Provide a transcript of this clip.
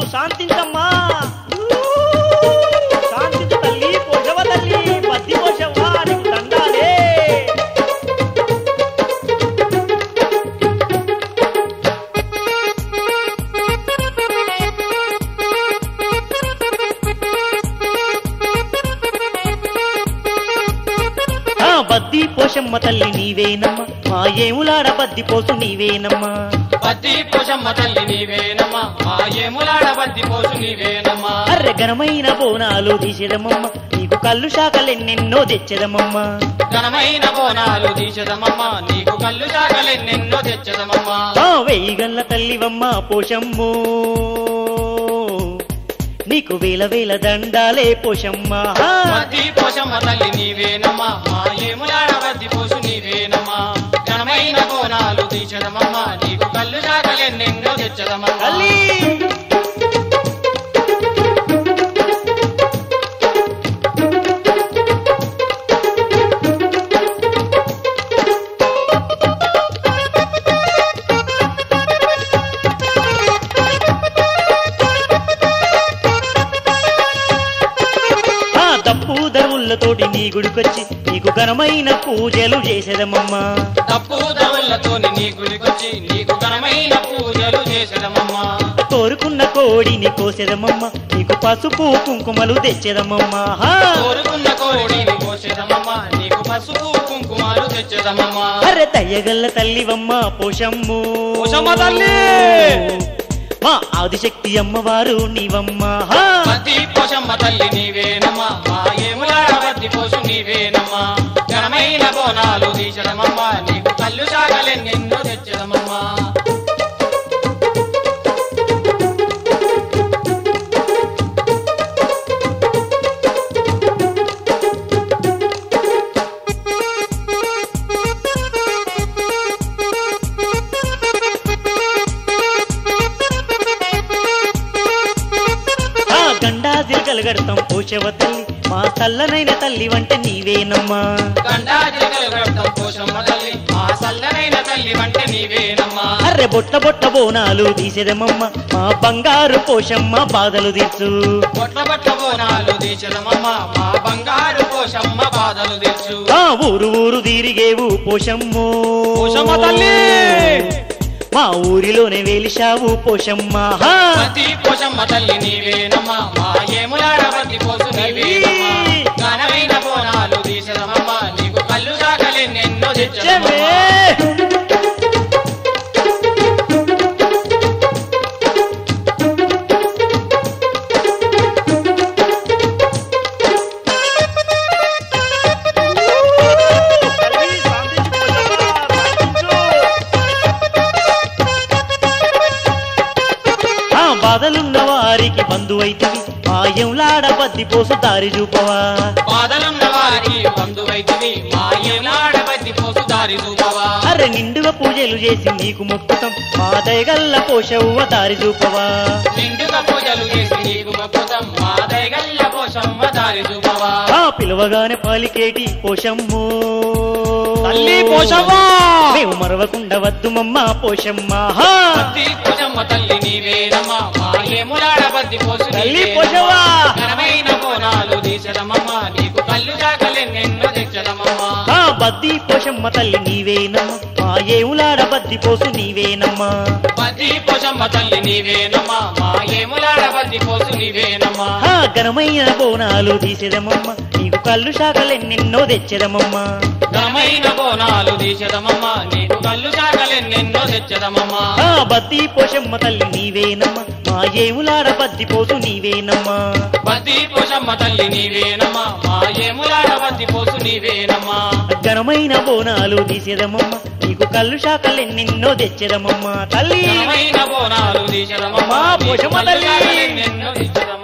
శాంతించమ్మా శాంతించు తల్లి పోషవ తల్లి బద్ది పోషవ్వా నీకు దండాలే ఆ బద్ది పోషమ్మ తల్లి నీవేనమ్మా మా ఏములాడ బద్ది పోసు నీవేనమ్మా బద్ది పోషమ్మ తల్లి నీవేనమ్మా మా ఏములాడ బద్ది పోసు నీవేనమ్మా అర్రె ఘనమైన బోనాలు తీసేదమ్మమ్మ నీకు కళ్ళు శాఖలెన్నెన్నో తెచ్చదమ్మమ్మా ఘనమైన బోనాలు తీసదమమ్మా నీకు కళ్ళు శాఖలెన్నెన్నో తెచ్చదమమ్మా ఆ వెయ్యి గల్ల తల్లివమ్మ పోషమ్ము నీకు వేల వేల దండాలే పోషమ్మ ఆ! బద్ది పోషమ్మ తల్లి నీవేనమ్మా మా ఏములాడ బద్ది పోసు నీవేనమ్మా ఘనమైన బోనాలు తీసదమమ్మా నీకు కళ్ళు శాఖలెన్నెన్నో తెచ్చదమమ్మా తల్లి ఆ తప్పు దరువులతోటి నీ గుడికొచ్చి నీకు ఘనమైన పూజలు చేసేదమ్మమ్మా తప్పు దవులతోని నీ గుడికొచ్చి నీకు ఘనమైన పూజలు చేసదమమ్మా కోరుకున్న కోడిని కోసేదమ్మమ్మ నీకు పసుపు కుంకుమలు తెచ్చేదమ్మమ్మా ఆ! కోరుకున్న కోడిని కోసేదమమ్మా నీకు పసుపు కుంకుమాలు తెచ్చదమమ్మా అరే దయ్యగల్ల తల్లివమ్మ పోషమ్ము పోషమ్మ తల్లి! మా ఆదిశక్తి అమ్మవారు నీవమ్మ హా! బద్ది పోషమ్మ తల్లి నీవేనమ్మా మా ఏములాడ బద్ది పోసు నీవేనమ్మా ఘనమైన బోనాలు తీసడమమ్మా నీకు కళ్ళు సాగలెన్నెన్నో తెచ్చదమమ్మా ఆ గండా జిరకలు గడతాం పోషవ తల్లి మా చల్లనైన తల్లి వంట నీవేనమ్మా గండాజిరగలు గడతాం పోషమ్మ తల్లి మా సల్లనైన తల్లి వంట నీవేనమ్మా అర్రె బొట్ట బొట్ట బోనాలు తీసేదమ్మమ్మ మా బంగారు పోషమ్మ బాధలు తీర్చు బొట్ల బట్ల బోనాలు తీసడమమ్మా మా బంగారు పోషమ్మ బాధలు తెచ్చు ఆ ఊరు ఊరు తిరిగేవు పోషమ్ము పోషమ్మ తల్లి! మా ఊరిలోనే వెలిశావు పోషమ్మ హా! బద్ది పోషమ్మ తల్లి నీవేనమ్మా మా ఏములాడ బద్ది పోసు నీవేనమ్మా ఘనమైన బోనాలు తీసడమమ్మా నీకు కళ్ళు సాగలెన్నెన్నో తెచ్చదమమ్మా చెవే! ఆ బాధలున్న వారికి బంధువైతివి మాయంలాడ బద్ది పోసు దారి చూపవా బాధలున్న వారికి బంధువైతివి మా ఏనాడ బద్ది పోసు దారి చూపవా అరె నిండుగా పూజలు చేసి నీకు మొక్కుతాం మా దయగల్ల పోషవ్వ దారి చూపవా నిండుగా పూజలు చేసి నీకు మొక్కుతాం మా దయగల్ల పోషమ్మ దారి చూపవా ఆ పిలవగానే పాలికేటి పోషమ్ము తల్లి పోషమ్మ! మేము మరవకుండా వద్దు మమ్మ పోషమ్మ హా! బద్ది పోషమ్మ తల్లి నీవేనమ్మా మా ఏములాడ బద్ది పోసు తల్లి నీవేనమ్మా. పోషవ్వ! ఘనమైన బోనాలు తీసడమమ్మా నీకు కళ్ళు చాకలెన్నెన్నో తెచ్చడమమ్మా ఆ బద్ది పోషమ్మ తల్లి నీవేనమ్మా మా ఏవులాడ బద్ది పోసు నీవేనమ్మా బద్ది పోషమ్మ తల్లి నీవేనమ్మా మా ఏములాడ బద్ది పోసు నీవేనమ్మా ఆ ఘనమైన బోనాలు తీసేదమమ్మ నీకు కళ్ళు శాఖలెన్నెన్నో తెచ్చేదమమ్మా ఘనమైన బోనాలు తీసడమమ్మా నీకు కళ్ళు చాకలెన్నెన్నో తెచ్చదమమ్మా ఆ బద్ది పోషమ్మ తల్లి నీవేనమ్మా మా ఏవులాడ బద్ది పోసు నీవేనమ్మా బద్ది పోషమ్మ తల్లి నీవేనమ్మా మా ఏములాడ బద్ది పోసు నీవేనమ్మా ఘనమైన బోనాలు తీసేదమమ్మ నీకు కళ్ళు శాఖలెన్నెన్నో తెచ్చేదమమ్మా తల్లి ఘనమైన బోనాలు తీసడమమ్మా అమ్మా, పోషమ్మ నీకు కళ్ళు తల్లి! చాకలెన్నెన్నో తెచ్చదమమ్మా